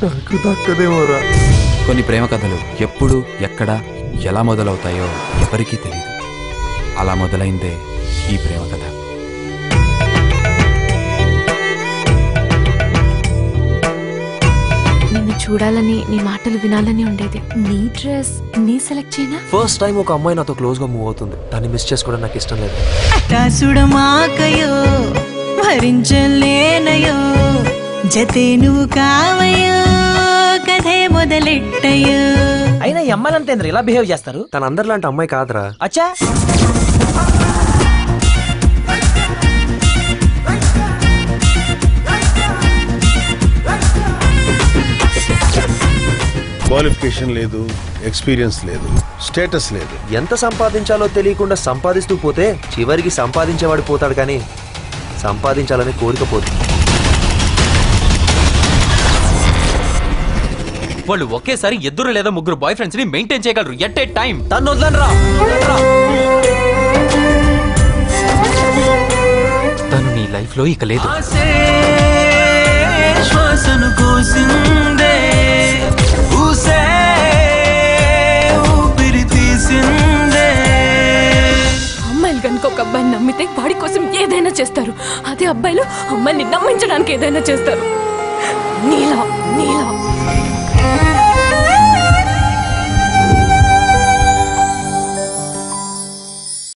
నాకు దక్కదేమోరా కొన్ని ప్రేమ కథలు ఎప్పుడు ఎక్కడ ఎలా మొదలవుతాయో ఎవరికీ తెలియదు అలా మొదలైందే ఈ ప్రేమ కథ నిన్ను చూడాలని నీ మాటలు వినాలని ఉండేది నీ డ్రెస్ నీ సెలెక్ట్ చేయనా ఫస్ట్ టైం ఒక అమ్మాయి నాతో క్లోజ్ గా మూవ్ అవుతుంది దాన్ని మిస్ చేసుకోవడం నాకు ఇష్టం లేదు దాసుడమాకయో భరించలేనయో జతే నువ్వు కావయో కథే మొదలెట్టయో అయినా ఈ అమ్మాయిలంతా ఎందుకు ఇలా బిహేవ్ చేస్తారు తన అందరిలాంటి అమ్మాయి కాదురా అచ్చా క్వాలిఫికేషన్ లేదు ఎక్స్పీరియన్స్ లేదు స్టేటస్ లేదు ఎంత సంపాదించాలో తెలియకుండా సంపాదిస్తూ పోతే చివరికి సంపాదించేవాడు పోతాడు కానీ సంపాదించాలని కోరిక పోతుంది వాళ్ళు ఒకేసారి ఇద్దరు లేదా ముగ్గురు బాయ్ ఫ్రెండ్స్ ని మెయింటైన్ చేయగలరు ఎట్ ఏ టైం తను వదలరా తను నీ లైఫ్ లో ఇక లేదు శ్వాసను కోసిందే ఊసే ఊపిరి తీసిందే అమ్మాయిలు కనుక ఒక అబ్బాయిని నమ్మితే వాడి కోసం ఏదైనా చేస్తారు అదే అబ్బాయిలు అమ్మాయిని నమ్మించడానికి ఏదైనా చేస్తారు నీలా నీలా